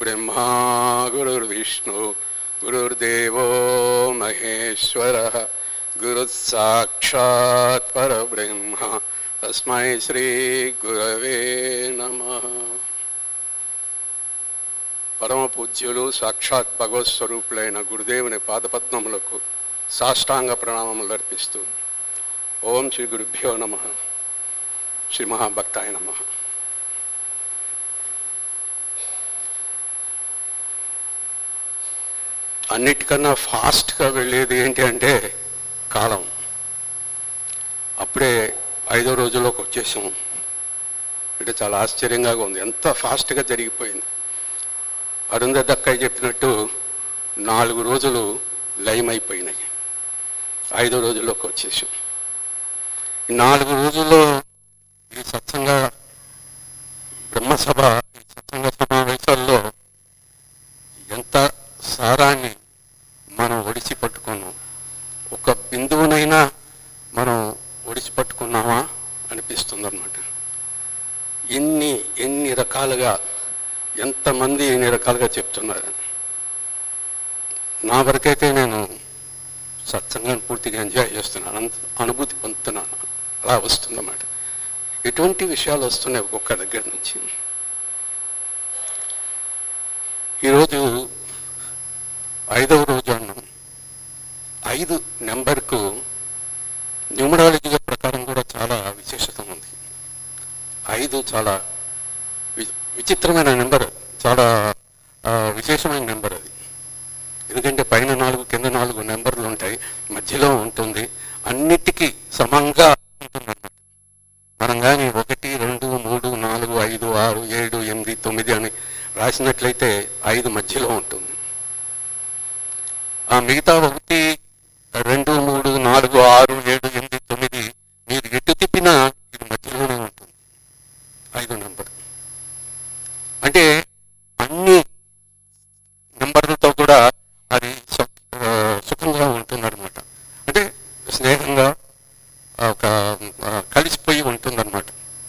गुरुर्ब्रह्मा गुरुर्विष्णु गुरुर्देवो महेश्वरः गुरुस्साक्षात् परब्रह्म तस्मै श्रीगुरवे नमः పరమ పూజ్యులు సాక్షాత్ భగవత్ స్వరూపులైన గురుదేవుని పాదపద్మములకు సాష్టాంగ ప్రణామములు అర్పిస్తూ ఓం శ్రీ గురుభ్యో నమ శ్రీ మహాభక్తాయ నమ అన్నిటికన్నా ఫాస్ట్గా వెళ్ళేది ఏంటి అంటే కాలం అప్పుడే ఐదో రోజుల్లోకి వచ్చేసాం అంటే చాలా ఆశ్చర్యంగా ఉంది ఎంత ఫాస్ట్గా జరిగిపోయింది అరుంధతి అక్కయ్య చెప్పినట్టు నాలుగు రోజులు లయం అయిపోయినాయి ఐదో రోజుల్లోకి వచ్చేసాం ఈ నాలుగు రోజుల్లో ఈ సత్సంగ బ్రహ్మసభ ఈ సత్సంగ సమావేశాల్లో ఎంత సారాన్ని మనం ఒడిసి పట్టుకున్నాం ఒక బిందువునైనా మనం ఒడిసి పట్టుకున్నామా అనిపిస్తుంది అనమాట ఎన్ని ఎన్ని రకాలుగా ఎంతమంది ఎన్ని రకాలుగా చెప్తున్నారు నా వరకైతే నేను సత్సంగాన్ని పూర్తిగా ఎంజాయ్ చేస్తున్నాను అంత అనుభూతి పొందుతున్నాను అలా వస్తుందన్నమాట ఎటువంటి విషయాలు వస్తున్నాయి ఒక్కొక్క దగ్గర నుంచి ఈరోజు ఐదవ రోజు అన్నాం ఐదు నెంబర్కు న్యూమరాలజీ ప్రకారం కూడా చాలా విశేషత ఉంది ఐదు చాలా వి- విచిత్రమైన నెంబర్ చాలా ఆ, విశేషమైన నెంబర్ అది ఎందుకంటే పైన నాలుగు కింద నాలుగు నెంబర్లు ఉంటాయి మధ్యలో ఉంటుంది అన్నిటికీ సమంగా ఉంటుంది మనం కానీ ఒకటి రెండు మూడు నాలుగు ఐదు ఆరు ఏడు ఎనిమిది తొమ్మిది అని రాసినట్లయితే ఐదు మధ్యలో ఉంటుంది ఆ మిగతా ఒకటి రెండు మూడు నాలుగు ఆరు ఏడు ఎనిమిది తొమ్మిది మీరు ఎటు తిప్పినా ఇది మధ్యలోనే ఉంటుంది ఐదు నెంబర్ అంటే అన్ని నెంబర్లతో కూడా అది సు- ఆ, సుఖంగా ఉంటుందన్నమాట అంటే స్నేహంగా ఒక ఆ, కలిసిపోయి ఉంటుందన్నమాట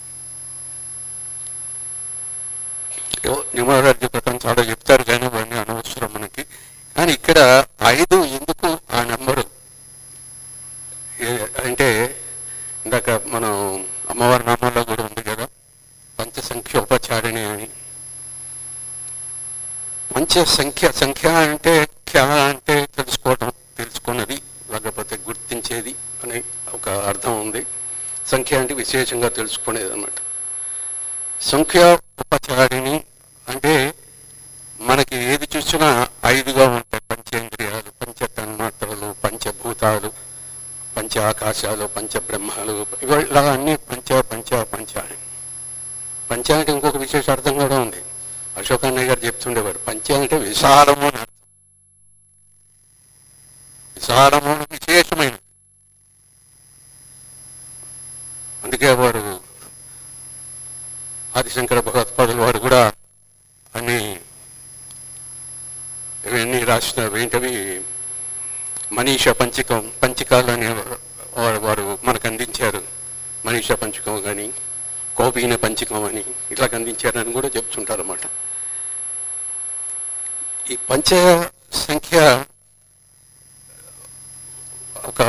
న్యూమరాలజీ ప్రకారం చాలా చెప్తారు కానీ అవన్నీ అనవసరం మనకి కానీ ఇక్కడ ఐదు ఎందుకు ఆ నెంబరు ఏ- అంటే ఇందాక మనం అమ్మవారి నామాల్లో కూడా ఉంది కదా పంచసంఖ్యోపచారిణి అని పంచ సంఖ్య సంఖ్య అంటే ఖ్యా అంటే తెలుసుకోవటం తెలుసుకున్నది లేకపోతే గుర్తించేది అనే ఒక అర్థం ఉంది సంఖ్య అంటే విశేషంగా తెలుసుకునేది అనమాట సంఖ్య ఉపచారిణి అంటే మనకి ఏది చూసినా ఐదుగా ఉంటాయి పంచేంద్రియాలు పంచ తన్మాత్రలు పంచభూతాలు పంచ ఆకాశాలు పంచ బ్రహ్మాలు ఇవ- ఇలా అన్ని పంచ పంచ పంచ అని పంచ అంటే ఇంకొక విశేష అర్థం కూడా ఉంది అశోకన్నయ్య గారు చెప్తుండేవారు పంచ అంటే విశాలము అని అర్థం విశాలము అని విశేషమైన అందుకే వారు ఆదిశంకర భగవత్పాదుల వారు కూడా అన్ని ఇవన్నీ రాసిన ఏంటవి మనీష పంచకం పంచకాలు అనే వారు వారు మనకు అందించారు మనీష పంచకం కానీ కోపీన పంచకం అని ఇట్లా అందించారని కూడా చెప్తుంటారు అన్నమాట ఈ పంచ సంఖ్య ఒక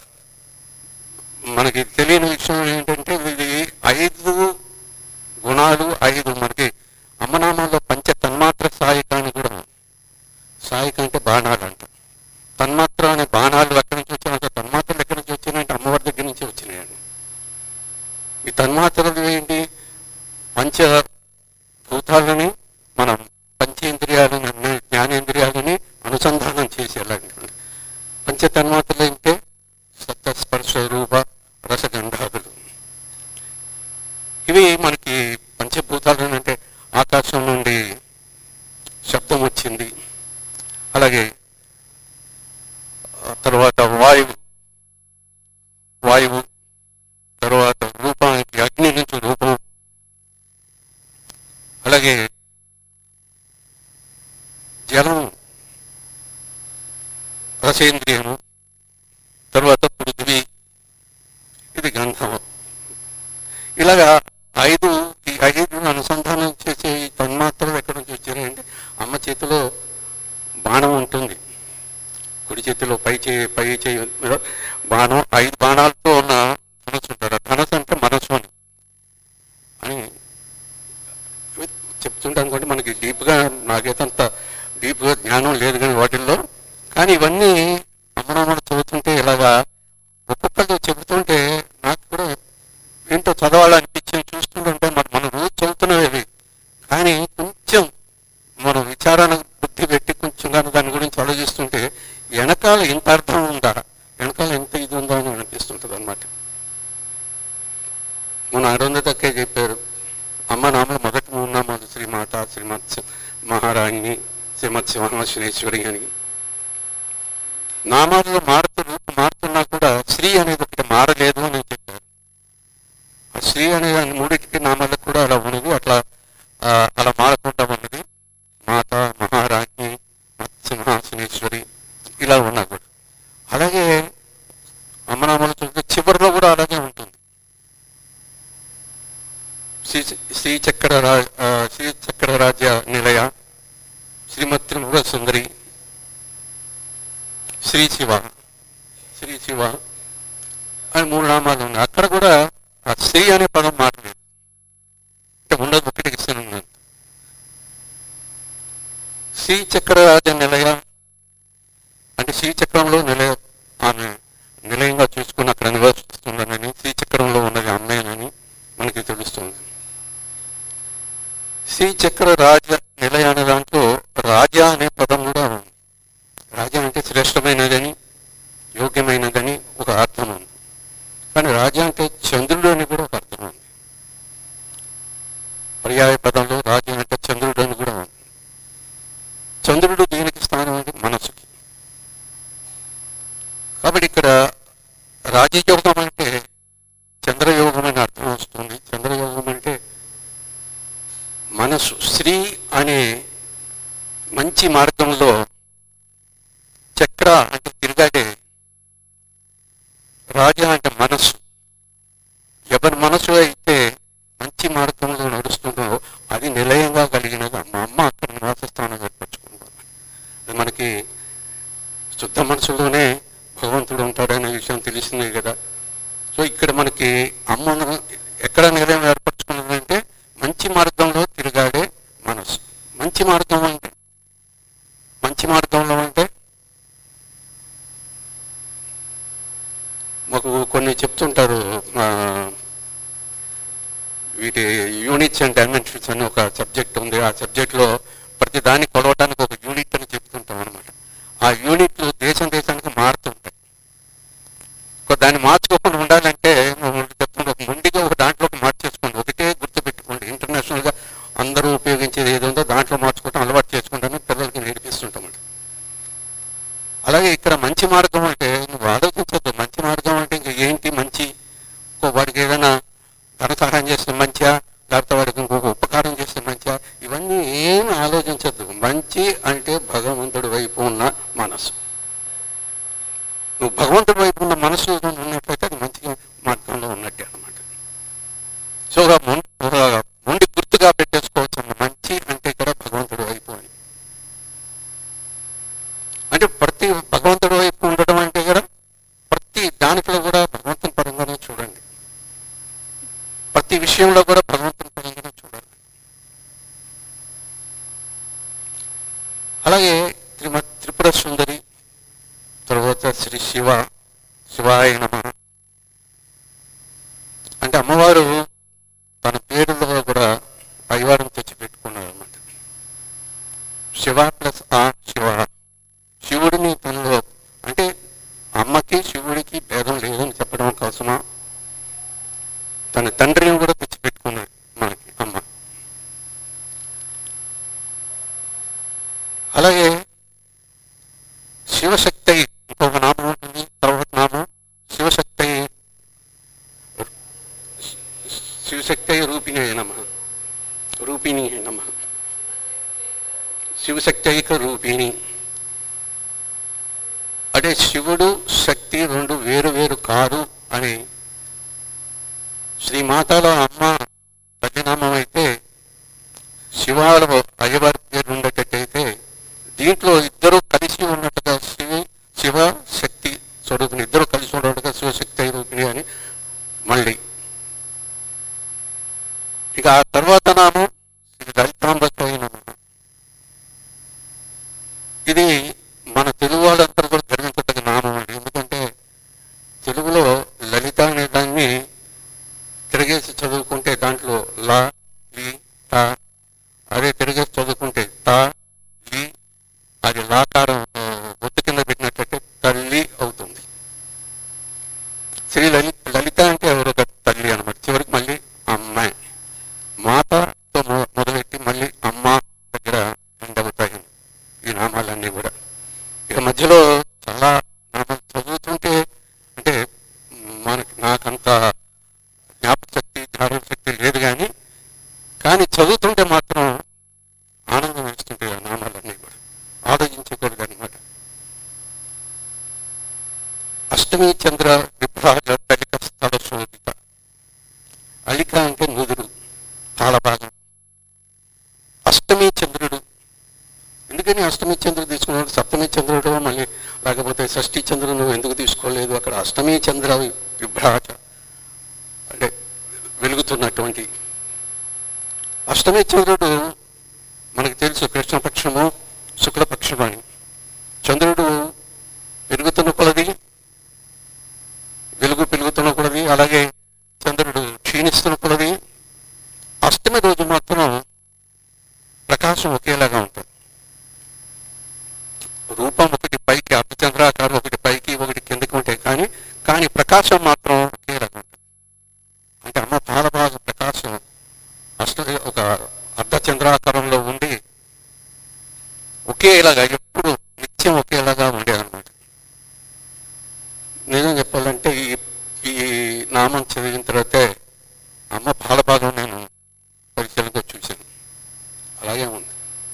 మనకి తెలియని విషయం ఏంటంటే ఇది ఐదు గుణాలు ఐదు మనకి అమ్మనామాల్లో పంచ తన్మాత్ర సాయిక అని కూడా ఉంది. సాయిక అంటే బాణాలు అంట తన్మాత్ర అనే బాణాలు ఎక్కడి నుంచి వచ్చినాయి తన్మాత్రలు ఎక్కడి నుంచి వచ్చినాయంటే అమ్మవారి దగ్గర నుంచి వచ్చినాయండి ఈ తన్మాత్రలు ఏంటి పంచ భూతాలని మనం పంచేంద్రియాలని అన్ని జ్ఞానేంద్రియాలని అనుసంధానం చేసేలాంటి పంచ తన్మాత్రలు అంటే సత్త స్పర్శ రూప రసగంధాదులు ఇవి మనకి పంచభూతాలు అంటే ఆకాశం నుండి శబ్దం వచ్చింది అలాగే ఆ తర్వాత వాయువు వాయువు తర్వాత రూపానికి అగ్ని నుంచి రూపం అలాగే జలం రసేంద్రియము తర్వాత పృథివీ ఇది గంధం ఇలాగా ఐదు ఈ ఐదు అనుసంధానం చేసే ఈ తన్మాత్రలు ఎక్కడి నుంచి వచ్చాయంటే అమ్మ చదవాలనిపించింది చూస్తుంటే మరి మనం రోజు చదువుతున్నవి కానీ కొంచెం మనం విచారణ బుద్ధి పెట్టి కొంచెం కానీ దాని గురించి ఆలోచిస్తుంటే వెనకాల ఇంత అర్థం ఉందా వెనకాల ఎంత ఇది ఉందా అని అనిపిస్తుంటుంది అనమాట మన అరుంధతక్కే చెప్పారు అమ్మ నామలు మొదటి మూడు నామాలు శ్రీమాత శ్రీమత్ మహారాణి శ్రీమత్ సింహశ్వరేశ్వరి అని నామాలలో మారుతూ రూపు మారుతున్నా కూడా శ్రీ అనేది ఒకటి మారలేదు అని చెప్పారు ఆ శ్రీ అనే దాని మూడింటికి నామాలకు కూడా అలా ఉన్నది అట్లా ఆ, అలా మారకుండా ఉన్నది మాత మహారాజ్ఞి సింహాసనేశ్వరి ఇలా ఉన్నా కూడా అలాగే అమ్మనామాలు చూస్తే చివరిలో కూడా అలాగే ఉంటుంది శ్రీ శ్రీచక్ర రా ఆ, శ్రీచక్ర రాజ్య నిలయ శ్రీమత్ త్రిపుర సుందరి శ్రీ శివ శ్రీ శివ అని మూడు నామాలు ఉన్నాయి అక్కడ కూడా ఆ శ్రీ అనే పదం మారలేదు అంటే ఉన్నది ఒకటికి శ్రీ ఉన్నది శ్రీ చక్రరాజ నిలయ అంటే శ్రీచక్రంలో నిలయ ఆమె నిలయంగా చూసుకుని అక్కడ నివసిస్తుందని శ్రీచక్రంలో ఉన్నది అమ్మేనని మనకి తెలుస్తుంది శ్రీచక్ర రాజ నిలయ అనే దాంట్లో రాజా అనే పదం కూడా ఉంది రాజా అంటే శ్రేష్టమైనదని యోగ్యమైనదని ఒక అర్థం ఉంది కానీ రాజా అంటే చంద్రుడు అని కూడా ఒక అర్థం ఉంది పర్యాయ పదంలో రాజా అంటే చంద్రుడు అని కూడా ఉంది చంద్రుడు దీనికి స్థానం అంటే మనసుకి కాబట్టి ఇక్కడ రాజయోగం అంటే చంద్రయోగం అని అర్థం వస్తుంది చంద్రయోగం అంటే మనసు స్త్రీ అనే మంచి మార్గంలో చక్ర అంటే తిరగాడే రాజా అంటే మనసు ఎవరి మనసు అయితే మంచి మార్గంలో నడుస్తుందో అది నిలయంగా కలిగినది మా అమ్మ అక్కడ నివాస స్థానం ఏర్పరచుకుంటుంది అది మనకి శుద్ధ మనసులోనే భగవంతుడు ఉంటాడనే విషయం తెలిసిందే కదా సో ఇక్కడ మనకి అమ్మను ఎక్కడ నిలయం ఏర్పరచుకున్నదంటే మంచి మార్గంలో తిరగాడే మనసు మంచి మార్గం అంటే మంచి మార్గంలో అంటే మాకు కొన్ని చెప్తుంటారు ఆ, వీటి యూనిట్స్ అండ్ డైమెన్షన్స్ అని ఒక సబ్జెక్ట్ ఉంది ఆ సబ్జెక్ట్లో ప్రతి దాన్ని కొలవడానికి ఒక యూనిట్ అని చెప్తుంటాం అనమాట ఆ యూనిట్లు దేశం దేశానికి మారుతుంటాయి ఒక దాన్ని మార్చుకోకుండా ఉండాలంటే మనం చెప్తుంటే ఒక ముందుగా ఒక దాంట్లోకి మార్చేసుకోండి ఒకటే గుర్తుపెట్టుకోండి ఇంటర్నేషనల్గా అందరూ ఉపయోగించేది ఏది ఉందో దాంట్లో మార్చుకోవడం అలవాటు చేసుకుంటాను పిల్లలకి నేర్పిస్తుంటామండి అలాగే ఇక్కడ మంచి మార్గం అంటే నువ్వు ఆలోచించద్దు మంచి మార్గం అంటే ఇంకా ఏంటి మంచి ఇంకో వాడికి ఏదైనా ధన సహాయం చేస్తే మంచిగా లేకపోతే వాడికి ఇంకొక ఉపకారం చేస్తే మంచిగా ఇవన్నీ ఏమి ఆలోచించద్దు మంచి అంటే భగవంతుడి వైపు ఉన్న మనసు నువ్వు భగవంతుడి వైపు ఉన్న మనసు ఉన్నట్లయితే అది మంచి మార్గంలో ఉన్నట్టే అనమాట సో ఒక మొం- ఒక మొండి గుర్తుగా పెట్టేసుకోవచ్చు అన్న మంచి అంటే ఇక్కడ భగవంతుడి వైపు అని అంటే ప్రతి భగవంతుడి వైపు ఉండడం అంటే కూడా ప్రతి దాంట్లో కూడా భగవంతుని పరంగానే చూడండి ప్రతి విషయంలో కూడా భగవంతుని పరంగానే చూడండి అలాగే శ్రీమత్ త్రిపుర సుందరి తర్వాత శ్రీ శివ శివాయ నమ అంటే అమ్మవారు తన పేరులో కూడా పరివారం తెచ్చిపెట్టుకున్నారు అన్నమాట శివ ప్లస్ ఆ శివ శివుడిని తనలో అంటే అమ్మకి శివుడికి భేదం లేదని చెప్పడం కోసమా తన తండ్రిని కూడా తెచ్చిపెట్టుకున్నాడు మనకి అమ్మ అలాగే శివశక్తి ఇంకొక నామం ఉంటుంది తర్వాత నామం శివశక్తి శివశక్తి రూపిణి నమ రూపిణి నమ శివశక్తైక రూపిణి అంటే శివుడు శక్తి రెండు వేరు వేరు కాదు అని శ్రీ మాతాలో అమ్మ తల్లినామం అయితే శివాలో అయ్యవారి పేరు ఉండేటట్టయితే దీంట్లో ఇద్దరు కలిసి ఉన్నట్టుగా శివ శివ శక్తి స్వరూపిణి ఇద్దరు కలిసి ఉన్నట్టుగా శివశక్తి రూపిణి అని మళ్ళీ ఇక ఆ తర్వాత నామం శ్రీ లలితాంబత్వయి నమః ఇది మన తెలుగు వాళ్ళందరూ కూడా గర్వించదగ్గ నామం అండి ఎందుకంటే తెలుగులో లలిత అనే దాన్ని తిరిగేసి కానీ చదువుతుంటే మాత్రం ఆనందం వేస్తుంటాయి ఆ నామాలన్నీ కూడా ఆలోచించకూడదు అనమాట అష్టమి చంద్ర విభ్రాజ కలిక స్థల శోధిక అలిక అంటే నుదురు చాలా భాగం అష్టమి చంద్రుడు ఎందుకని అష్టమి చంద్రుడు తీసుకున్నాడు సప్తమి చంద్రుడు మళ్ళీ లేకపోతే షష్ఠి చంద్రుడు ఎందుకు తీసుకోలేదు అక్కడ అష్టమి చంద్ర విభ్రాజ అంటే వెలుగుతున్నటువంటి అష్టమి చంద్రుడు మనకు తెలుసు కృష్ణపక్షము శుక్లపక్షము అని చంద్రుడు పెరుగుతున్న కొలది వెలుగు పెరుగుతున్న కొలది అలాగే చంద్రుడు క్షీణిస్తున్న కొలది అష్టమి రోజు మాత్రం ప్రకాశం ఒకేలాగా ఉంటుంది రూపం ఒకటి పైకి అర్ధచంద్రాకారం ఒకటి పైకి ఒకటి కిందకి ఉంటాయి కానీ కానీ ప్రకాశం మాత్రం ఒకేలాగా ఉంటుంది అంటే అమ్మ చాలా బాగా ప్రకాశం అష్ట ఒక అర్ధచంద్రాకారంలో ఉండి ఒకేలాగా ఎప్పుడు నిత్యం ఒకేలాగా ఉండేదన్నమాట నిజం చెప్పాలంటే ఈ ఈ నామం చదివిన తర్వాతే అమ్మ బాలభాగం నేను పరిశీలనగా చూశాను అలాగే ఉంది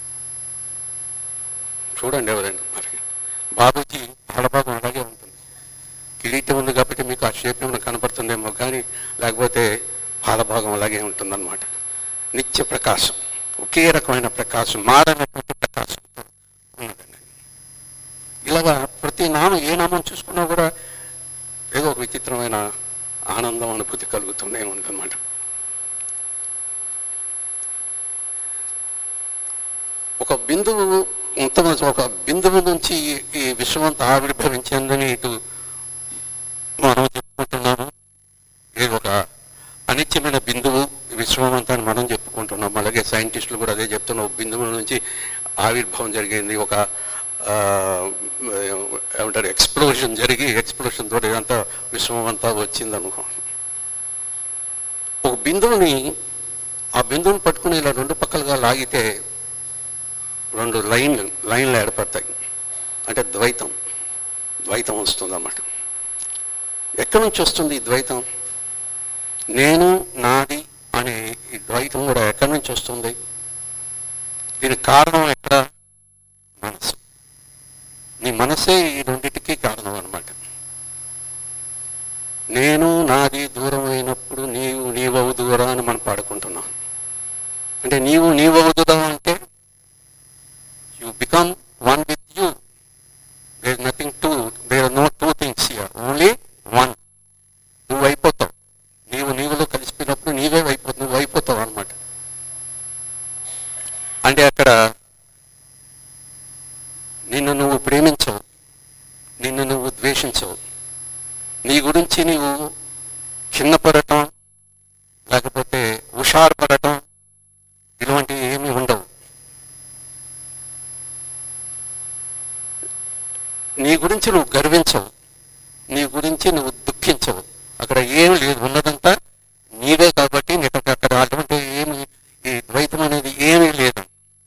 చూడండి ఎవరైనా మరి బాబుకి బాలభాగం అలాగే ఉంటుంది కిరీటం ఉంది కాబట్టి మీకు ఆ షేప్ ఏమైనా కనపడుతుందేమో కానీ లేకపోతే బాలభాగం అలాగే ఉంటుందన్నమాట నిత్య ప్రకాశం ఒకే రకమైన ప్రకాశం మారనటువంటి ప్రకాశంతో ఉన్నదండి ఇలాగా ప్రతి నామం ఏ నామం చూసుకున్నా కూడా ఏదో ఒక విచిత్రమైన ఆనందం అనుభూతి కలుగుతూనే ఉందన్నమాట ఒక బిందువు మొత్తం ఒక బిందువు నుంచి ఈ- ఈ విశ్వమంతా ఆవిర్భవించిందని ఇటు మనం చెప్పుకుంటున్నాము ఇది ఒక అనిత్యమైన బిందువు ఈ విశ్వం అంతా అని మనం చెప్పుకుంటున్నాం అలాగే సైంటిస్టులు కూడా అదే చెప్తున్నాం ఒక బిందువు నుంచి ఆవిర్భావం జరిగింది ఒక ఆ, ఏమంటారు ఎక్స్ప్లోషన్ జరిగి ఎక్స్ప్లోషన్ తోటి ఇదంతా విశ్వం అంతా వచ్చింది అనుకో ఒక బిందువుని ఆ బిందువుని పట్టుకుని ఇలా రెండు పక్కలుగా లాగితే రెండు లైన్లు లైన్లు ఏర్పడతాయి అంటే ద్వైతం ద్వైతం వస్తుంది అన్నమాట ఎక్కడి నుంచి వస్తుంది ఈ ద్వైతం నేను నాది అనే ఈ ద్వైతం కూడా ఎక్కడి నుంచి వస్తుంది దీనికి కారణం ఎక్కడ మనసు నీ మనసే ఈ రెండింటికి కారణం అన్నమాట నేను నాది దూరం అయినప్పుడు నీవు నీవవుదురా అని మనం పాడుకుంటున్నాం అంటే నీవు నీవవుదురా అంటే you become one with you there nothing two there no two things here only one నువ్వు అయిపోతావు నీవు నీవులో కలిసిపోయినప్పుడు నీవే అయిపోతావు నువ్వు అయిపోతావు అనమాట అంటే అక్కడ నిన్ను నువ్వు ప్రేమించవు నిన్ను నువ్వు ద్వేషించవు నీ గురించి నీవు చిన్నపడటం లేకపోతే హుషారుపడటం ఇలాంటివి ఏమీ ఉండవు నీ గురించి నువ్వు గర్వించవు నీ గురించి నువ్వు దుఃఖించవు అక్కడ ఏమి లేదు ఉన్నదంతా నీవే కాబట్టి నీకు అక్కడ అటువంటి ఏమి ఈ ద్వైతం అనేది ఏమీ లేదు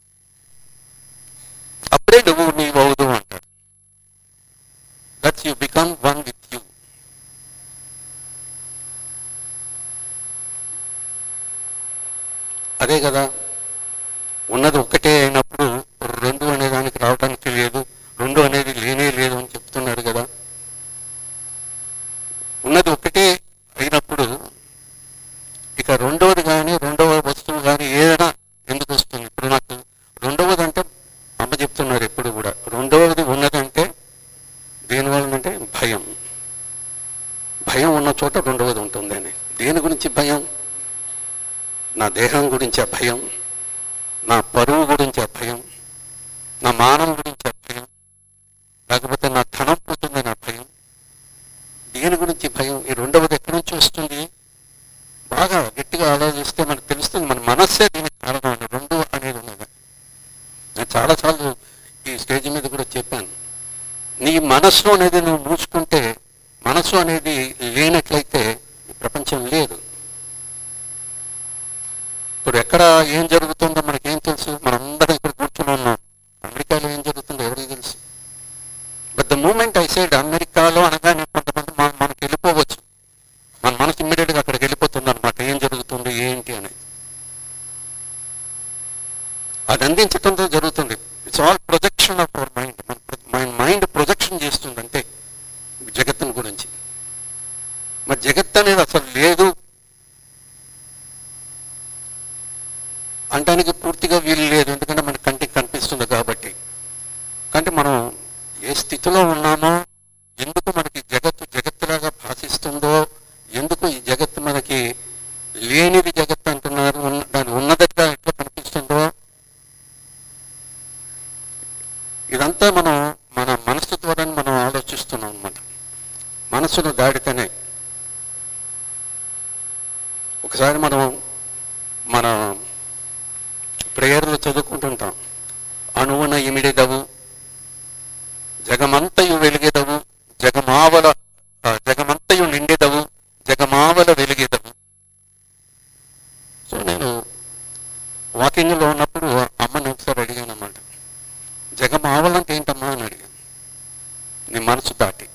అప్పుడే నువ్వు నీవు అవుదు అంటాడు that you become one with you అదే కదా ఉన్నది ఒక్కటే అయినప్పుడు రెండు అనే దానికి రావడానికి లేదు రెండు అనేది లేనే లేదు అని చెప్తున్నాడు కదా ఉన్నది ఒకటే అయినప్పుడు ఇక రెండవది కానీ రెండవ వస్తువు కానీ ఏదైనా ఎందుకు వస్తుంది ఇప్పుడు నాకు రెండవది అంటే అమ్మ చెప్తున్నారు ఎప్పుడు కూడా రెండవది ఉన్నదంటే దేనివల్ల అంటే భయం భయం ఉన్న చోట రెండవది ఉంటుందని దేని గురించి భయం నా దేహం గురించి ఆ భయం నా పరువు గురించి ఆ భయం నా మానం గురించి ఆ భయం లేకపోతే నా ధనం పోతుందని ఆ భయం దేని గురించి భయం ఈ రెండవది ఎక్కడి నుంచి వస్తుంది బాగా గట్టిగా ఆలోచిస్తే మనకు తెలుస్తుంది మన మనస్సే దీనికి కారణం అని రెండు అనేది ఉన్నది నేను చాలాసార్లు ఈ స్టేజ్ మీద కూడా చెప్పాను నీ మనస్సు అనేది నువ్వు మూసుకుంటే మనసు అనేది లేనట్లయితే ఈ ప్రపంచం లేదు ఇప్పుడు ఎక్కడ ఏం జరుగుతుందో మనకేం తెలుసు మనందరం ఇక్కడ కూర్చుని ఉన్నాం అమెరికాలో ఏం జరుగుతుందో ఎవరికి తెలుసు but the moment I said అమెరికాలో అనగానే కొంతమంది మన- మనకి వెళ్ళిపోవచ్చు మన మనసు ఇమ్మీడియట్గా అక్కడికి వెళ్ళిపోతుంది అనమాట ఏం జరుగుతుంది ఏంటి అని కల్పించటంతో జరుగుతుంది it's all projection of our mind మన మన మైండ్ ప్రొజెక్షన్ చేస్తుంది అంతే జగత్తుని గురించి మరి జగత్ అనేది అసలు లేదు అంటానికి పూర్తిగా వీలు లేదు ఎందుకంటే మన కంటికి కనిపిస్తుంది కాబట్టి కంటే మనం ఏ స్థితిలో ఉన్నామో ఎందుకు మనకి జగత్తు జగత్తులాగా భాషిస్తుందో ఎందుకు ఈ జగత్తు మనకి లేనిది జగత్తు అంటున్నారు ఉన్న- దాని ఉన్నదట్టుగా ఎట్లా కనిపిస్తుందో ఇదంతా మనం మన మనసు ద్వారా మనం ఆలోచిస్తున్నాం అనమాట మనసును దాడితేనే ఒకసారి మనం మన ప్రేయర్లు చదువుకుంటుంటాం అణువున ఇమిడెదవు జగమంతయు వెలిగెదవు జగమావల ఆ, జగమంతయు నిండెదవు జగమావల వెలిగెదవు సో నేను వాకింగ్లో ఉన్నప్పుడు అమ్మని ఒకసారి అడిగాను అన్నమాట జగమావలంటే ఏంటమ్మా అని అడిగాను నీ మనసు దాటి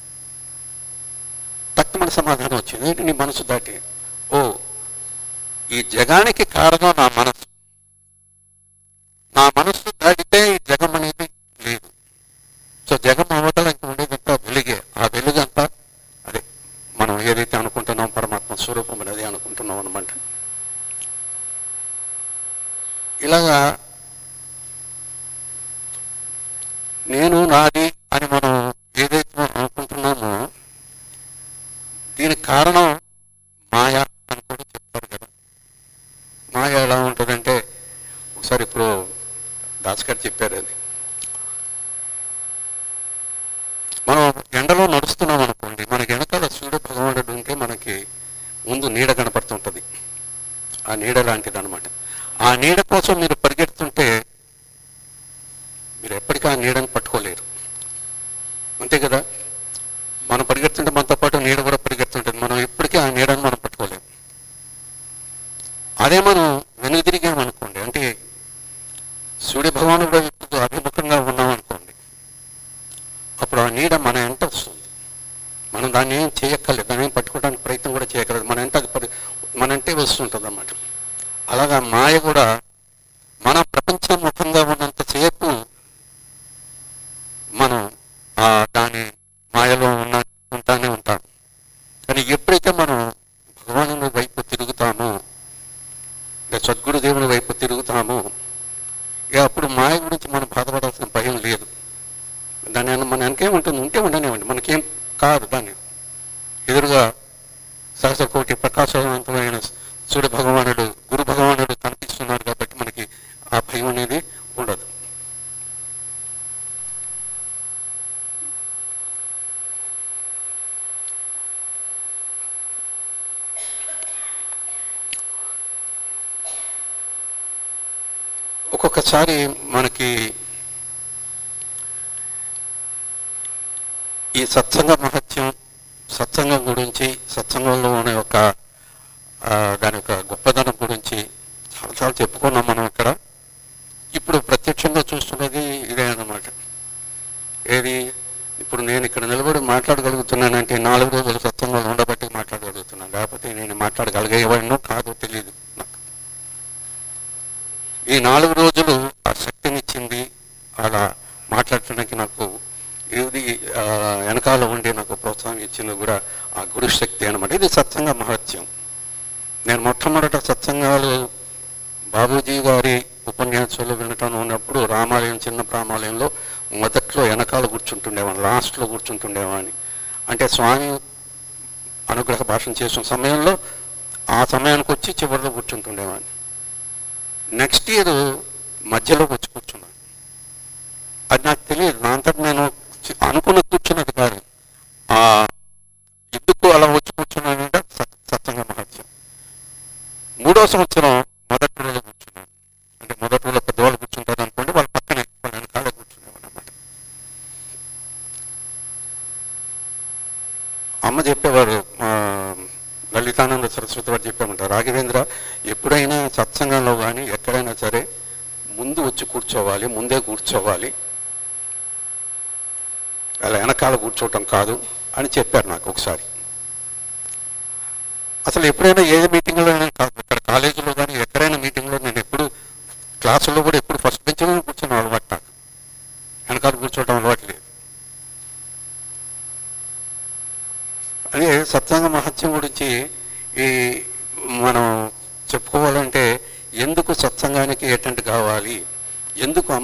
తక్కువ సమాధానం వచ్చింది ఏంటి నీ మనసు దాటి ఓ ఈ జగానికి కారణం నా మనసు నా మనస్సు దాటితే ఈ జగం అనేది లేదు సో జగం అవతల ఇంక ఉండేదంతా వెలుగే ఆ వెలుగంతా అదే మనం ఏదైతే అనుకుంటున్నాం పరమాత్మ స్వరూపం అనేది అనుకుంటున్నాం అనమాట ఇలాగా నేను నాది అని మనం ఏదైతే మనం అనుకుంటున్నామో దీనికి కారణం మాయ అని కూడా చెప్తారు కదా మాయ ఎలా ఉంటుందంటే ఒకసారి ఇప్పుడు దాస్ గారు చెప్పారు అది మనం ఎండలో నడుస్తున్నాం అనుకోండి మనకి వెనకాల సూర్య భగవానుడు ఉంటే మనకి ముందు నీడ కనపడుతుంటుంది ఆ నీడ లాంటిది అనమాట ఆ నీడ కోసం మీరు పరిగెడుతుంటే మీరు ఎప్పటికీ ఆ నీడని పట్టుకోలేరు అంతే కదా మనం పరిగెడుతుంటే మనతో పాటు నీడ కూడా పరిగెడుతుంటుంది మనం ఎప్పటికీ ఆ నీడని మనం పట్టుకోలేము అదే మనం వెనుదిరిగామనుకోండి అంటే సూర్య భగవానుడు వైపు అభిముఖంగా ఉన్నాం అనుకోండి అప్పుడు ఆ నీడ మన ఎంట వస్తుంది మనం దాన్ని ఏం చేయక్కర్లేదు దాన్ని ఏం పట్టుకోవడానికి ప్రయత్నం కూడా చేయక్కర్లేదు మన ఎంట అది పరి- మన ఎంటే వస్తుంటుంది అన్నమాట అలాగా మాయ కూడా మన ప్రపంచముఖంగా ఉన్నంతసేపు మనం ఆ దాని మాయలో ఉన్న ఉంటానే ఉంటాం కానీ ఎప్పుడైతే మనం భగవాను వైపు తిరుగుతామో లేదా సద్గురుదేవుని వైపు తిరుగుతామో ఇక అప్పుడు మాయ గురించి మనం బాధపడాల్సిన భయం లేదు దాని వెన- మన వెనకేం ఉంటుంది ఉంటే ఉండనివ్వండి మనకేం కాదు దాన్ని ఎదురుగా సహస్ర కోటి ప్రకాశవంతమైన సూర్య భగవానుడు గురు భగవానుడు కనిపిస్తున్నారు కాబట్టి మనకి ఆ భయం అనేది ఉండదు ఒక్కొక్కసారి మనకి ఈ సత్సంగ మహత్యం సత్సంగం గురించి సత్సంగంలో ఉన్న యొక్క ఆ, దాని యొక్క గొప్పదనం గురించి చాలాసార్లు చెప్పుకున్నాం మనం ఇక్కడ ఇప్పుడు ప్రత్యక్షంగా చూస్తున్నది ఇదే అన్నమాట ఏది ఇప్పుడు నేను ఇక్కడ నిలబడి మాట్లాడగలుగుతున్నానంటే నాలుగు రోజులు సత్సంగంలో ఉండబట్టి మాట్లాడగలుగుతున్నాను లేకపోతే నేను మాట్లాడగలిగేవాడినో కాదో తెలియదు నాకు ఈ నాలుగు రోజులు ఆ శక్తినిచ్చింది అలా మాట్లాడటానికి నాకు ఇది ఆ, వెనకాల ఉండి నాకు ప్రోత్సాహం ఇచ్చింది కూడా ఆ గురు శక్తి అనమాట ఇది సత్సంగ మహత్యం నేను మొట్టమొదట సత్సంగాలు బాబూజీ గారి ఉపన్యాసాలు వినటం ఉన్నప్పుడు రామాలయం చిన్న రామాలయంలో మొదట్లో వెనకాల కూర్చుంటుండేవాడిని లాస్ట్లో కూర్చుంటుండేవాడిని అంటే స్వామి అనుగ్రహ భాషణ చేసిన సమయంలో ఆ సమయానికి వచ్చి చివరిలో కూర్చుంటుండేవాడిని నెక్స్ట్ ఇయర్ మధ్యలోకి వచ్చి కూర్చున్నాను అది నాకు తెలియదు నా అంతటి నేను చి- అనుకున్న కూర్చున్నది కాదు ఆ ఎందుకు అలా వచ్చి కూర్చున్నానంటే సత్- సత్సంగ మహత్యం మూడో సంవత్సరం మొదటి రోజు కూర్చున్నాను అంటే మొదటి రోజు పెద్దవాళ్ళు కూర్చుంటారు అనుకోండి వాళ్ళ పక్కనే వాళ్ళ వెనకాలే కూర్చునేవాడు అనమాట అమ్మ చెప్పేవారు ఆ, లలితానంద సరస్వతి వారు చెప్పామంటారు రాఘవేంద్ర ఎప్పుడైనా సత్సంగంలో కానీ ఎక్కడైనా సరే ముందు వచ్చి కూర్చోవాలి ముందే కూర్చోవాలి అలా వెనకాల కూర్చోవటం కాదు అని చెప్పారు నాకు ఒకసారి అసలు ఎప్పుడైనా ఏ మీటింగ్లో అయినా కాదు ఇక్కడ కాలేజీలో కానీ ఎక్కడైనా మీటింగ్లో నేను ఎప్పుడు క్లాసుల్లో కూడా ఎప్పుడు ఫస్ట్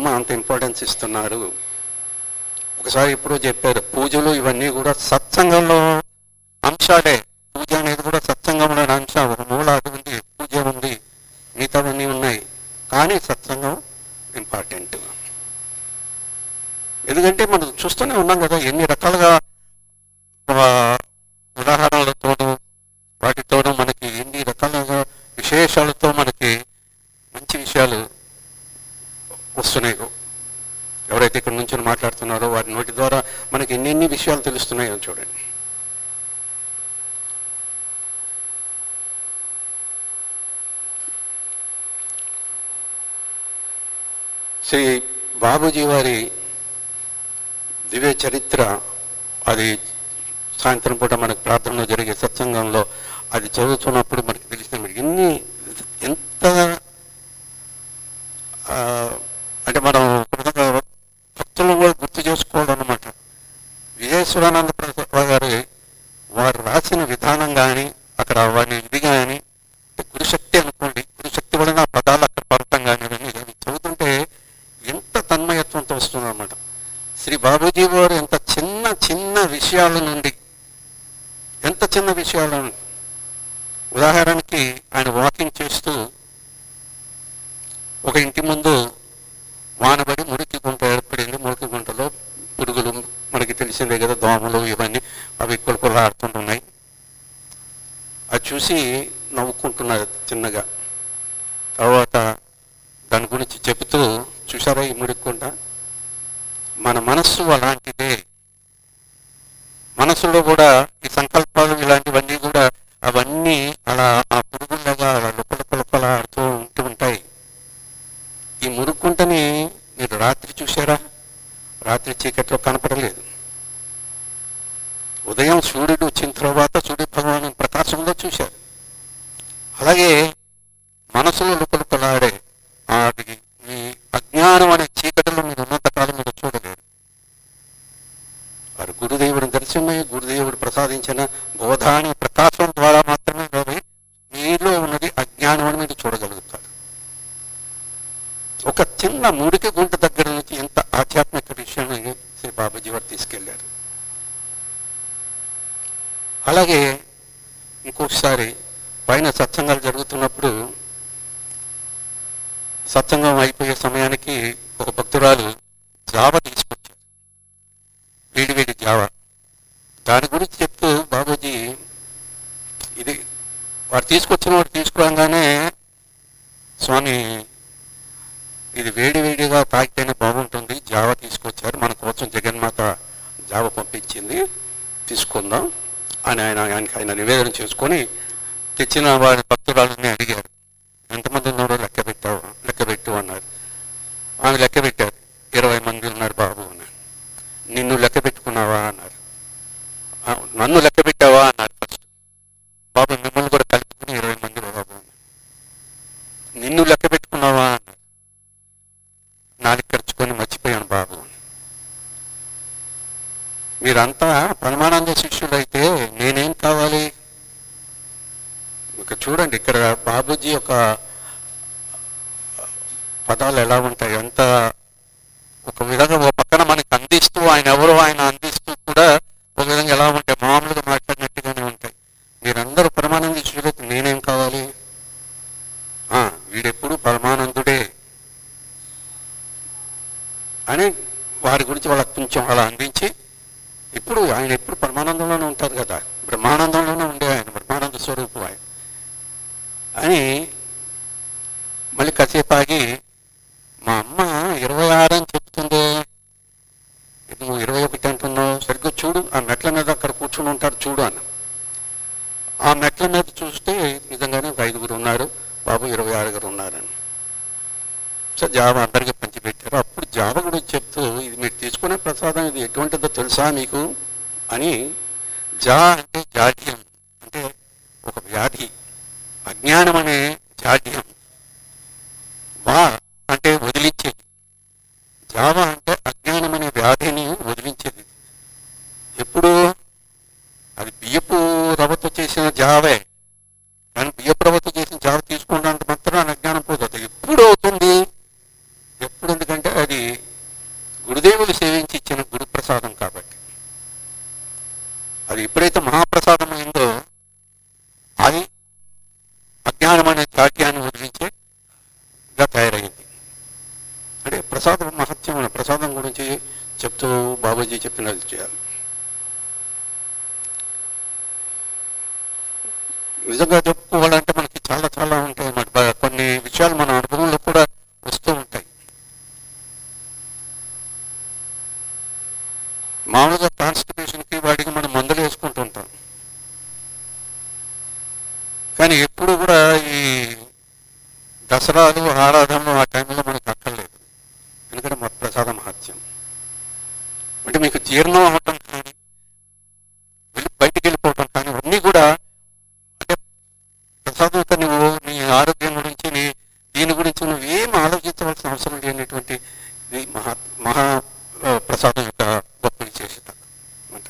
అమ్మ అంత ఇంపార్టెన్స్ ఇస్తున్నారు ఒకసారి ఎప్పుడో చెప్పారు పూజలు ఇవన్నీ కూడా సత్సంగంలో అంశాలే పూజ అనేది కూడా సత్సంగంలోని అంశం ఒక మూల అది ఉంది పూజ ఉంది మిగతావన్నీ ఉన్నాయి కానీ సత్సంగం ఇంపార్టెంట్ ఎందుకంటే మనం చూస్తూనే ఉన్నాం కదా ఎన్ని రకాలుగా ఆ, ఉదాహరణలతోనూ వాటితోనూ మనకి ఎన్ని రకాలుగా విశేషాలతో మనకి మంచి విషయాలు వస్తున్నాయి ఎవరైతే ఇక్కడ నుంచి మాట్లాడుతున్నారో వారి నోటి ద్వారా మనకి ఎన్నెన్ని విషయాలు తెలుస్తున్నాయో చూడండి శ్రీ బాబూజీ వారి దివ్య చరిత్ర అది సాయంత్రం పూట మనకు ప్రార్థనలో జరిగే సత్సంగంలో అది చదువుతున్నప్పుడు మనకి తెలిసిన ఎన్ని ఎంత ఆ, అంటే మనం కృతజ్ఞ- భక్తులను కూడా గుర్తు చేసుకోవడం అనమాట విజయేశ్వరానంద ప్రసాద్ గారి వారు రాసిన విధానం కానీ అక్కడ వారి ఇది కానీ గురుశక్తి అనుకోండి గురుశక్తి వలన ఆ పదాలు అక్కడ పడటం కానీ ఇవన్నీ అవి చదువుతుంటే ఎంత తన్మయత్వంతో వస్తుందన్నమాట శ్రీ బాబూజీ వారు ఎంత చిన్న చిన్న విషయాల నుండి ఎంత చిన్న విషయాల నుండి ఉదాహరణకి ఆయన వాకింగ్ చేస్తూ ఒక ఇంటి ముందు వానబడి మురికి గుంట ఏర్పడింది మురికి గుంటలో పురుగులు మనకి తెలిసిందే కదా దోమలు ఇవన్నీ అవి కొడుకులు ఆడుతుంటున్నాయి అది చూసి నవ్వుకుంటున్నారు చిన్నగా తర్వాత దాని గురించి చెబుతూ చూసారా ఈ మురికి గుంట మన మనస్సు అలాంటిదే మనసులో కూడా ఈ సంకల్పాలు ఇలాంటివన్నీ కూడా అవన్నీ అలా ఆ పురుగులాగా అలా లుకల లుకల ఆడుతూ ఉంటూ ఉంటాయి ఈ మురుక్కుంటని మీరు రాత్రి చూసారా రాత్రి చీకట్లో కనపడలేదు ఉదయం సూర్యుడు వచ్చిన తర్వాత సూర్య భగవాను ప్రకాశంలో చూశారు అలాగే మనసులో లుకలుకలాడే అది మీ అజ్ఞానం అనే చీకటిలో మీరు ఉన్నంతకాలం మీరు చూడలేరు వారు గురుదేవుని దర్శనమై గురుదేవుడు ప్రసాదించిన బోధ అనే ప్రకాశం ద్వారా మాత్రమే అవి మీలో ఉన్నది అజ్ఞానం అని మీరు చూడగలుగుతారు ఒక చిన్న మురికి గుంట దగ్గర నుంచి ఎంత ఆధ్యాత్మిక విషయాన్ని శ్రీ బాబాజీ వారు తీసుకెళ్లారు అలాగే ఇంకొకసారి పైన సత్సంగాలు జరుగుతున్నప్పుడు సత్సంగం అయిపోయే సమయానికి ఒక భక్తురాలు జావ తీసుకొచ్చారు వేడి వేడి జావ దాని గురించి చెప్తూ బాబూజీ ఇది వాడు తీసుకొచ్చిన వాడు తీసుకురాగానే స్వామి ఇది వేడి వేడిగా తాగితేనే బాగుంటుంది జావ తీసుకొచ్చారు మన కోసం జగన్మాత జావ పంపించింది తీసుకుందాం అని ఆయన ఆయనకి ఆయన నివేదన చేసుకొని తెచ్చిన వారి భక్తురాలని అడిగారు ఎంతమంది ఉన్నారో లెక్క పెట్టావు లెక్క పెట్టు అన్నారు ఆమె లెక్క పెట్టారు ఇరవై మంది ఉన్నారు బాబు అన్నారు నిన్ను లెక్క పెట్టుకున్నావా అన్నారు "ఆ, నన్ను లెక్క పెట్టావా అన్నారు ఫస్ట్ బాబు మిమ్మల్ని కూడా కలుపుకుని ఇరవై మంది బాబు అన్నారు. నిన్ను లెక్క పెట్టుకున్నావా అన్నారు నాలుగు ఖర్చుకొని మర్చిపోయాను బాబు అని. మీరంతా పరమానంద శిష్యులైతే నేనేం కావాలి ఇక చూడండి ఇక్కడ బాబూజీ యొక్క పదాలు ఎలా ఉంటాయి ఎంత ఒక విధంగా ఒక పక్కన మనకి అందిస్తూ ఆయన ఎవరో ఆయన అందిస్తూ కూడా ఒక విధంగా ఎలా ఉంటాయి మామూలుగా మాట్లాడినట్టుగానే ఉంటాయి మీరందరూ పరమానంద శిష్యులైతే నేనేం కావాలి ఆ, వీడెప్పుడు పరమానందుడే అని వారి గురించి వాళ్ళకి కొంచెం అలా అందించి ఇప్పుడు ఆయన ఎప్పుడు పరమానందంలోనే ఉంటారు కదా బ్రహ్మానందంలోనే ఉండే ఆయన బ్రహ్మానంద స్వరూపు ఆయన అని మళ్ళీ కాసేపు ఆగి మా అమ్మ ఇరవై ఆరు అని చెప్తుంది ఇది నువ్వు ఇరవై ఒకటి అంటున్నావు సరిగ్గా చూడు ఆ మెట్ల మీద అక్కడ కూర్చుని ఉంటారు చూడు అన్న ఆ మెట్ల మీద చూస్తే నిజంగానే ఒక ఐదుగురు ఉన్నారు బాబు ఇరవై ఆరుగురు ఉన్నారని సో జావ అందరికీ పంచిపెట్టారు అప్పుడు జావ గురించి చెప్తూ ఇది మీరు తీసుకునే ప్రసాదం ఇది ఎటువంటిదో తెలుసా మీకు అని జా అంటే జాడ్యం అంటే ఒక వ్యాధి అజ్ఞానం అనే జాడ్యం వా అంటే వదిలించేది జావ అంటే అజ్ఞానం అనే వ్యాధిని వదిలించేది ఎప్పుడు అది బియ్యపు రవ్వతో చేసిన జావే కానీ బియ్యపు రవ్వతో చేసిన జావ తీసుకున్నంత మాత్రం అజ్ఞానం పోతుంది ఎప్పుడు అవుతుంది ఎప్పుడు ఎందుకంటే అది త్యాగ్యాన్ని వదిలించేగా తయారైంది అంటే ప్రసాదం మహత్యం ప్రసాదం గురించి చెప్తూ బాబాజీ చెప్పినది చేయాలి నిజంగా చెప్పుకోవాలంటే మనకి చాలా చాలా ఉంటాయి అన్నమాట బా- కొన్ని విషయాలు మన అనుభవంలో కూడా వస్తూ ఉంటాయి మామూలుగా కాన్స్టిపేషన్కి వాటికి మనం మందులు వేసుకుంటూ ఉంటాం కానీ ఎప్పుడు కూడా ఈ దసరాలు ఆరాధనలు ఆ టైంలో మనకు అక్కర్లేదు ఎందుకంటే మా ప్రసాద మహత్యం అంటే మీకు జీర్ణం అవటం కానీ వెళ్ళి బయటికి వెళ్ళిపోవటం కానీ అన్నీ కూడా అంటే ప్రసాదంతో నువ్వు నీ ఆరోగ్యం గురించి నీ దీని గురించి నువ్వు ఏం ఆలోచించవలసిన అవసరం లేనటువంటి ఇది మహా మహా ఆ, ప్రసాదం యొక్క గొప్ప విశేషత అన్నమాట.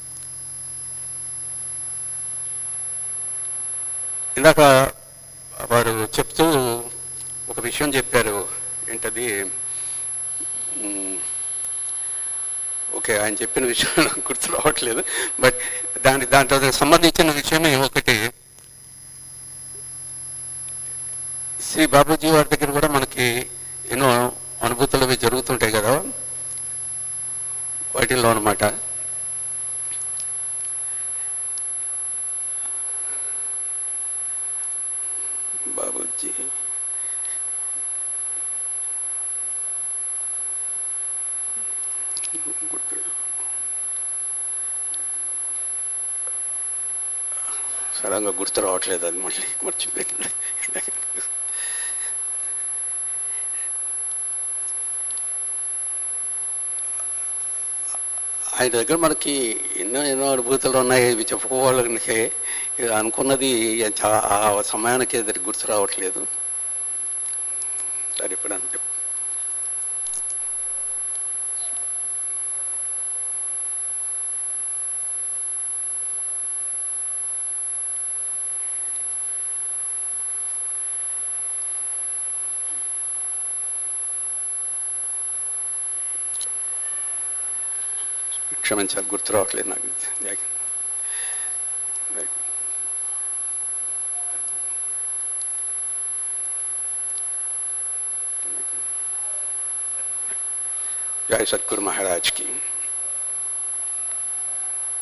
ఇందాక వారు చెప్తూ ఒక విషయం చెప్పారు ఏంటది ఉమ్, ఓకే ఆయన చెప్పిన విషయం నాకు గుర్తు రావట్లేదు బట్ దాని దాంట్లో సంబంధించిన విషయం ఒకటి శ్రీ బాబూజీ వారి దగ్గర కూడా మనకి ఎన్నో అనుభూతులు అవి జరుగుతుంటాయి కదా వాటిల్లో అనమాట బాబూజీ సడన్గా గుర్తు రావట్లేదు అది మళ్ళీ మర్చిపోయింది ఆయన దగ్గర మనకి ఎన్నో ఎన్నో అనుభూతులు ఉన్నాయి ఇవి చెప్పుకోవాలంటే ఇది అనుకున్నది చా- ఆ సమయానికి అది గుర్తు రావట్లేదు సరే ఇప్పుడు అని చెప్పు క్షమించాలి గుర్తు రావట్లేదు నాకు जय सतगुरु महाराज की